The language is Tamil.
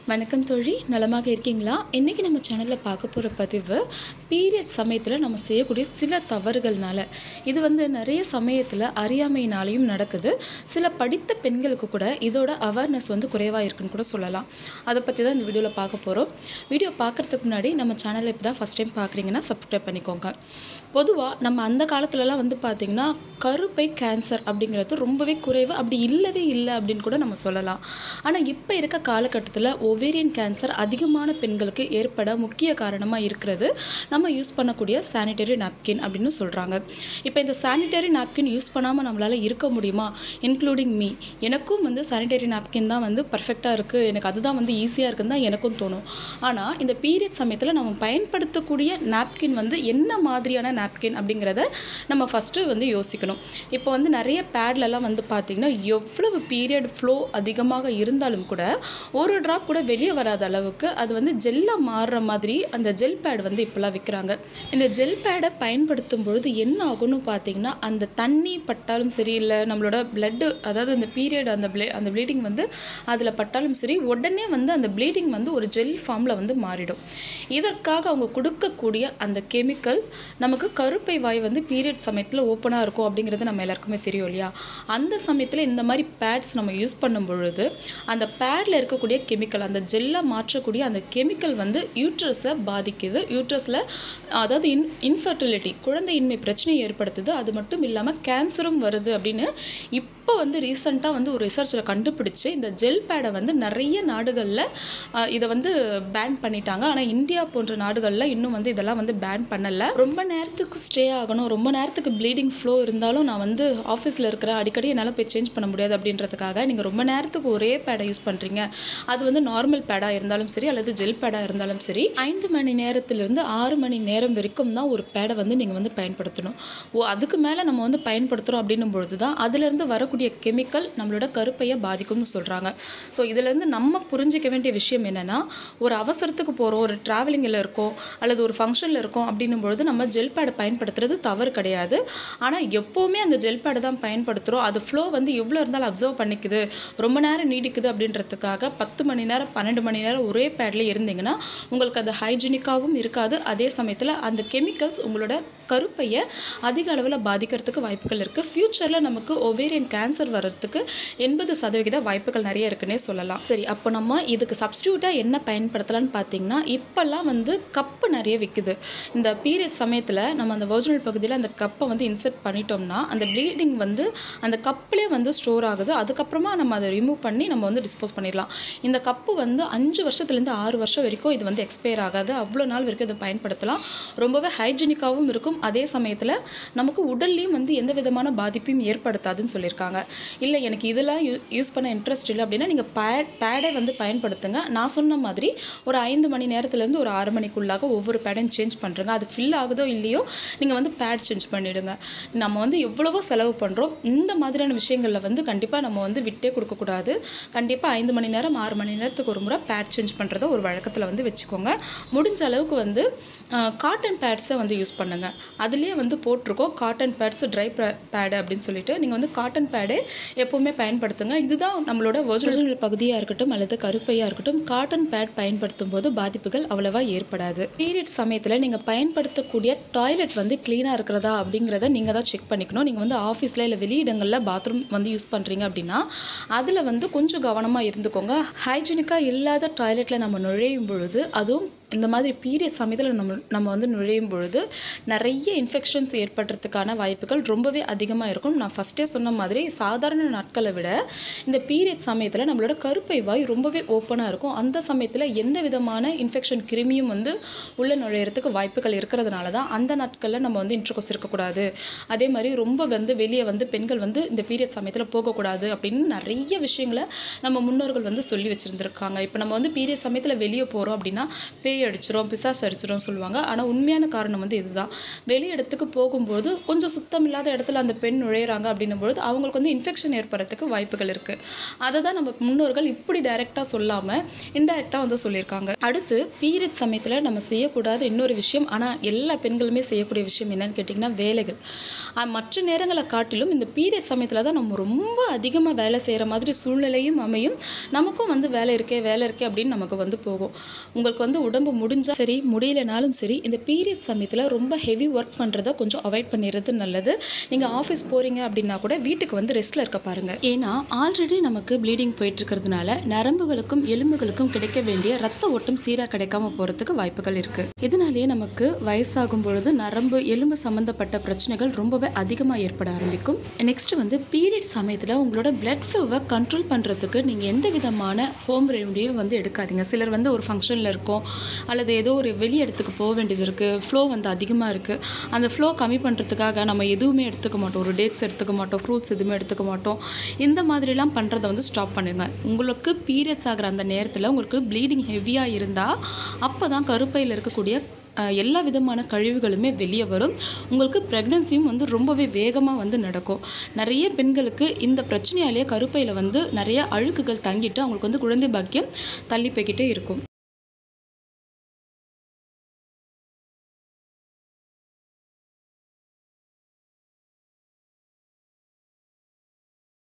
வணக்கம் தோழி நலமாக இருக்கீங்களா இன்றைக்கி நம்ம சேனலில் பார்க்க போகிற பதிவு பீரியட் சமயத்தில் நம்ம செய்யக்கூடிய சில தவறுகள்னால இது வந்து நிறைய சமயத்தில் அறியாமையினாலையும் நடக்குது சில படித்த பெண்களுக்கு கூட இதோட அவேர்னஸ் வந்து குறைவாக இருக்குன்னு கூட சொல்லலாம் அதை பற்றி தான் இந்த வீடியோவில் பார்க்க போகிறோம் வீடியோ பார்க்குறதுக்கு முன்னாடி நம்ம சேனலை இப்போ தான் ஃபஸ்ட் டைம் பார்க்குறீங்கன்னா சப்ஸ்கிரைப் பண்ணிக்கோங்க பொதுவாக நம்ம அந்த காலத்துலலாம் வந்து பார்த்திங்கன்னா கருப்பை கேன்சர் அப்படிங்கிறது ரொம்பவே குறைவு அப்படி இல்லவே இல்லை அப்படின்னு கூட நம்ம சொல்லலாம் ஆனால் இப்போ இருக்க காலகட்டத்தில் ஒவேரியன் கேன்சர் அதிகமான பெண்களுக்கு ஏற்பட முக்கிய காரணமாக இருக்கிறது நம்ம யூஸ் பண்ணக்கூடிய சானிடரி நாப்கின் அப்படின்னு சொல்கிறாங்க இப்போ இந்த சானிடரி நாப்கின் யூஸ் பண்ணாமல் நம்மளால் இருக்க முடியுமா இன்க்ளூடிங் மீ எனக்கும் வந்து சானிடரி நாப்கின் தான் வந்து பர்ஃபெக்டாக இருக்குது எனக்கு அதுதான் வந்து ஈஸியாக இருக்குன்னு தான் எனக்கும் தோணும் ஆனால் இந்த பீரியட் சமயத்தில் நம்ம பயன்படுத்தக்கூடிய நாப்கின் வந்து என்ன மாதிரியான நாப்கின் அப்படிங்கிறத நம்ம ஃபஸ்ட்டு வந்து யோசிக்கணும் இப்போ வந்து நிறைய பேட்லலாம் வந்து பார்த்திங்கன்னா எவ்வளவு பீரியட் ஃப்ளோ அதிகமாக இருந்தாலும் கூட ஒரு ட்ராப் கூட வெளியே வராத அளவுக்கு அது வந்து ஜெல்லாக மாறுற மாதிரி அந்த ஜெல் பேட் வந்து இப்போலாம் விற்கிறாங்க இந்த ஜெல் பேடை பயன்படுத்தும் பொழுது என்ன ஆகும்னு பார்த்தீங்கன்னா அந்த தண்ணி பட்டாலும் சரி இல்லை நம்மளோட பிளட்டு அதாவது அந்த பீரியட் அந்த ப்ளே அந்த ப்ளீடிங் வந்து அதில் பட்டாலும் சரி உடனே வந்து அந்த ப்ளீடிங் வந்து ஒரு ஜெல் ஃபார்மில் வந்து மாறிடும் இதற்காக அவங்க கொடுக்கக்கூடிய அந்த கெமிக்கல் நமக்கு கருப்பை வாய் வந்து பீரியட் சமயத்தில் ஓப்பனாக இருக்கும் அப்படிங்கிறது நம்ம எல்லாருக்குமே தெரியும் இல்லையா அந்த சமயத்தில் இந்த மாதிரி பேட்ஸ் நம்ம யூஸ் பண்ணும் பொழுது அந்த பேடில் இருக்கக்கூடிய கெமிக்கல் அந்த ஜெல்லை மாற்றக்கூடிய அந்த கெமிக்கல் வந்து யூட்ரஸை பாதிக்குது யூட்ரஸில் அதாவது இன் இன்ஃபர்டிலிட்டி குழந்தையின்மை பிரச்சனையை ஏற்படுத்துது அது மட்டும் இல்லாமல் கேன்சரும் வருது அப்படின்னு இப்போ வந்து ரீசெண்டாக வந்து ஒரு ரிசர்ச்சில் கண்டுபிடிச்சு இந்த ஜெல் பேடை வந்து நிறைய நாடுகளில் இதை வந்து பேன் பண்ணிட்டாங்க ஆனால் இந்தியா போன்ற நாடுகளில் இன்னும் வந்து இதெல்லாம் வந்து பேன் பண்ணலை ரொம்ப நேரத்துக்கு ஸ்டே ஆகணும் ரொம்ப நேரத்துக்கு ப்ளீடிங் ஃப்ளோ இருந்தாலும் நான் வந்து ஆஃபீஸில் இருக்கிறேன் அடிக்கடி என்னால் போய் சேஞ்ச் பண்ண முடியாது அப்படின்றதுக்காக நீங்கள் ரொம்ப நேரத்துக்கு ஒரே பேடை யூஸ் பண்ணுறீங்க அது வந்து நார்மல் பேடாக இருந்தாலும் சரி அல்லது ஜெல் பேடாக இருந்தாலும் சரி ஐந்து மணி நேரத்திலிருந்து ஆறு மணி நேரம் வரைக்கும் தான் ஒரு பேடை வந்து நீங்கள் வந்து பயன்படுத்தணும் ஓ அதுக்கு மேலே நம்ம வந்து பயன்படுத்துகிறோம் அப்படின்னும் பொழுது தான் அதுலேருந்து வரக்கூடிய கெமிக்கல் நம்மளோட கருப்பையை பாதிக்கும்னு சொல்கிறாங்க ஸோ இதுலேருந்து நம்ம புரிஞ்சிக்க வேண்டிய விஷயம் என்னென்னா ஒரு அவசரத்துக்கு போகிறோம் ஒரு ட்ராவலிங்கில் இருக்கோம் அல்லது ஒரு ஃபங்க்ஷனில் இருக்கோம் அப்படின்னும் பொழுது நம்ம ஜெல் பேடை பயன்படுத்துறது தவறு கிடையாது ஆனால் எப்போவுமே அந்த ஜெல் பேடை தான் பயன்படுத்துகிறோம் அது ஃப்ளோ வந்து எவ்வளோ இருந்தாலும் அப்சர்வ் பண்ணிக்குது ரொம்ப நேரம் நீடிக்குது அப்படின்றதுக்காக பத்து மணி நேரம் பன்னெண்டு மணி நேரம் ஒரே பேடில் இருந்தீங்கன்னா உங்களுக்கு அது ஹைஜீனிக்காகவும் இருக்காது அதே சமயத்தில் அந்த கெமிக்கல்ஸ் உங்களோட கருப்பையை அதிக அளவில் பாதிக்கிறதுக்கு வாய்ப்புகள் இருக்குது ஃப்யூச்சரில் நமக்கு ஒவேரியன் கேன்சர் வர்றதுக்கு எண்பது சதவிகித வாய்ப்புகள் நிறைய இருக்குன்னே சொல்லலாம் சரி அப்போ நம்ம இதுக்கு சப்ஸ்டியூட்டாக என்ன பயன்படுத்தலாம்னு பார்த்தீங்கன்னா இப்போல்லாம் வந்து கப்பு நிறைய விற்குது இந்த பீரியட் சமயத்தில் நம்ம அந்த ஒரிஜினல் பகுதியில் அந்த கப்பை வந்து இன்சர்ட் பண்ணிட்டோம்னா அந்த ப்ளீடிங் வந்து அந்த கப்பிலே வந்து ஸ்டோர் ஆகுது அதுக்கப்புறமா நம்ம அதை ரிமூவ் பண்ணி நம்ம வந்து டிஸ்போஸ் பண்ணிடலாம் இந்த கப்பு வந்து அஞ்சு வருஷத்துலேருந்து ஆறு வருஷம் வரைக்கும் இது வந்து எக்ஸ்பயர் ஆகாது அவ்வளோ நாள் வரைக்கும் இதை பயன்படுத்தலாம் ரொம்பவே ஹைஜீனிக்காகவும் இருக்கும் அதே சமயத்தில் நமக்கு உடல்லையும் வந்து எந்த விதமான பாதிப்பையும் ஏற்படுத்தாதுன்னு சொல்லியிருக்காங்க இல்லை எனக்கு இதெல்லாம் யூ யூஸ் பண்ண இன்ட்ரெஸ்ட் இல்லை அப்படின்னா நீங்கள் பேட் பேடை வந்து பயன்படுத்துங்க நான் சொன்ன மாதிரி ஒரு ஐந்து மணி நேரத்துலேருந்து ஒரு ஆறு மணிக்குள்ளாக ஒவ்வொரு பேடையும் சேஞ்ச் பண்ணுறங்க அது ஃபில் ஆகுதோ இல்லையோ நீங்கள் வந்து பேட் சேஞ்ச் பண்ணிவிடுங்க நம்ம வந்து எவ்வளவோ செலவு பண்ணுறோம் இந்த மாதிரியான விஷயங்களில் வந்து கண்டிப்பாக நம்ம வந்து விட்டே கொடுக்கக்கூடாது கண்டிப்பாக ஐந்து மணி நேரம் ஆறு மணி நேரத்துக்கு ஒரு முறை பேட் சேஞ்ச் பண்ணுறத ஒரு வழக்கத்தில் வந்து வச்சுக்கோங்க முடிஞ்ச அளவுக்கு வந்து காட்டன் பேட்ஸை வந்து யூஸ் பண்ணுங்கள் அதுலேயே வந்து போட்டிருக்கோம் காட்டன் பேட்ஸ் ட்ரை பேடு அப்படின்னு சொல்லிட்டு நீங்கள் வந்து காட்டன் பேடே எப்போவுமே பயன்படுத்துங்க இதுதான் நம்மளோட ஒரிஜினல் பகுதியாக இருக்கட்டும் அல்லது கருப்பையாக இருக்கட்டும் காட்டன் பேட் பயன்படுத்தும் போது பாதிப்புகள் அவ்வளவா ஏற்படாது பீரியட் சமயத்தில் நீங்கள் பயன்படுத்தக்கூடிய டாய்லெட் வந்து க்ளீனாக இருக்கிறதா அப்படிங்கிறத நீங்கள் தான் செக் பண்ணிக்கணும் நீங்கள் வந்து ஆஃபீஸில் இல்லை வெளியிடங்களில் பாத்ரூம் வந்து யூஸ் பண்ணுறீங்க அப்படின்னா அதில் வந்து கொஞ்சம் கவனமாக இருந்துக்கோங்க ஹைஜீனிக்காக இல்லாத டாய்லெட்டில் நம்ம நுழையும் பொழுது அதுவும் இந்த மாதிரி பீரியட் சமயத்தில் நம்ம நம்ம வந்து நுழையும் பொழுது நிறைய இன்ஃபெக்ஷன்ஸ் ஏற்படுறதுக்கான வாய்ப்புகள் ரொம்பவே அதிகமாக இருக்கும் நான் ஃபஸ்ட்டே சொன்ன மாதிரி சாதாரண நாட்களை விட இந்த பீரியட் சமயத்தில் நம்மளோட கருப்பை வாய் ரொம்பவே ஓப்பனாக இருக்கும் அந்த சமயத்தில் எந்த விதமான இன்ஃபெக்ஷன் கிருமியும் வந்து உள்ளே நுழையிறதுக்கு வாய்ப்புகள் இருக்கிறதுனால தான் அந்த நாட்களில் நம்ம வந்து இன்ட்ரகோஸ் இருக்கக்கூடாது அதே மாதிரி ரொம்ப வந்து வெளியே வந்து பெண்கள் வந்து இந்த பீரியட் சமயத்தில் போகக்கூடாது அப்படின்னு நிறைய விஷயங்களை நம்ம முன்னோர்கள் வந்து சொல்லி வச்சுருந்துருக்காங்க இப்போ நம்ம வந்து பீரியட் சமயத்தில் வெளியே போகிறோம் அப்படின்னா பேய் அடிச்சிரும் பிசாசு அடிச்சிரும் சொல்லுவாங்க ஆனால் உண்மையான காரணம் வந்து இதுதான் வெளி இடத்துக்கு போகும்போது கொஞ்சம் சுத்தம் இல்லாத இடத்துல அந்த பெண் நுழையிறாங்க அப்படின்னும் பொழுது அவங்களுக்கு வந்து இன்ஃபெக்ஷன் ஏற்படுறதுக்கு வாய்ப்புகள் இருக்குது அதை தான் நம்ம முன்னோர்கள் இப்படி டைரெக்டாக சொல்லாமல் இன்டைரக்டாக வந்து சொல்லியிருக்காங்க அடுத்து பீரியட் சமயத்தில் நம்ம செய்யக்கூடாத இன்னொரு விஷயம் ஆனால் எல்லா பெண்களுமே செய்யக்கூடிய விஷயம் என்னன்னு கேட்டிங்கன்னா வேலைகள் அஹ் மற்ற நேரங்களை காட்டிலும் இந்த பீரியட் சமயத்தில் தான் நம்ம ரொம்ப அதிகமாக வேலை செய்கிற மாதிரி சூழ்நிலையும் அமையும் நமக்கும் வந்து வேலை இருக்கே வேலை இருக்கே அப்படின்னு நமக்கு வந்து போகும் உங்களுக்கு வந்து உடம்பு முடிஞ்சால் சரி முடியலனாலும் சரி இந்த பீரியட் சமயத்தில் ரொம்ப ஹெவி ஒர்க் பண்ணுறத கொஞ்சம் அவாய்ட் பண்ணிடுறது நல்லது நீங்கள் ஆஃபீஸ் போகிறீங்க அப்படின்னா கூட வீட்டுக்கு வந்து ரெஸ்ட்டில் இருக்க பாருங்கள் ஏன்னா ஆல்ரெடி நமக்கு ப்ளீடிங் போயிட்டு இருக்கிறதுனால நரம்புகளுக்கும் எலும்புகளுக்கும் கிடைக்க வேண்டிய ரத்த ஓட்டம் சீராக கிடைக்காம போகிறதுக்கு வாய்ப்புகள் இருக்குது இதனாலேயே நமக்கு வயசாகும் பொழுது நரம்பு எலும்பு சம்மந்தப்பட்ட பிரச்சனைகள் ரொம்பவே அதிகமாக ஏற்பட ஆரம்பிக்கும் நெக்ஸ்ட் வந்து பீரியட் சமயத்தில் உங்களோட பிளட் ஃப்ளோவை கண்ட்ரோல் பண்ணுறதுக்கு நீங்கள் எந்த விதமான ஹோம் ரெமடியும் வந்து எடுக்காதீங்க சிலர் வந்து ஒரு ஃபங்க்ஷனில் இருக்கோம் அல்லது ஏதோ ஒரு வெளி இடத்துக்கு போக வேண்டியது இருக்குது ஃப்ளோ வந்து அதிகமாக இருக்குது அந்த ஃப்ளோ கம்மி பண்ணுறதுக்காக நம்ம எதுவுமே எடுத்துக்க மாட்டோம் ஒரு டேட்ஸ் எடுத்துக்க மாட்டோம் ஃப்ரூட்ஸ் எதுவுமே எடுத்துக்க மாட்டோம் இந்த மாதிரிலாம் பண்ணுறதை வந்து ஸ்டாப் பண்ணுங்கள் உங்களுக்கு பீரியட்ஸ் ஆகிற அந்த நேரத்தில் உங்களுக்கு ப்ளீடிங் ஹெவியாக இருந்தால் அப்போ தான் கருப்பையில் இருக்கக்கூடிய அஹ், எல்லா விதமான கழிவுகளுமே வெளியே வரும் உங்களுக்கு ப்ரெக்னன்சியும் வந்து ரொம்பவே வேகமாக வந்து நடக்கும் நிறைய பெண்களுக்கு இந்த பிரச்சனையாலேயே கருப்பையில் வந்து நிறைய அழுக்குகள் தங்கிட்டு அவங்களுக்கு வந்து குழந்தை பாக்கியம் தள்ளி போய்கிட்டே இருக்கும்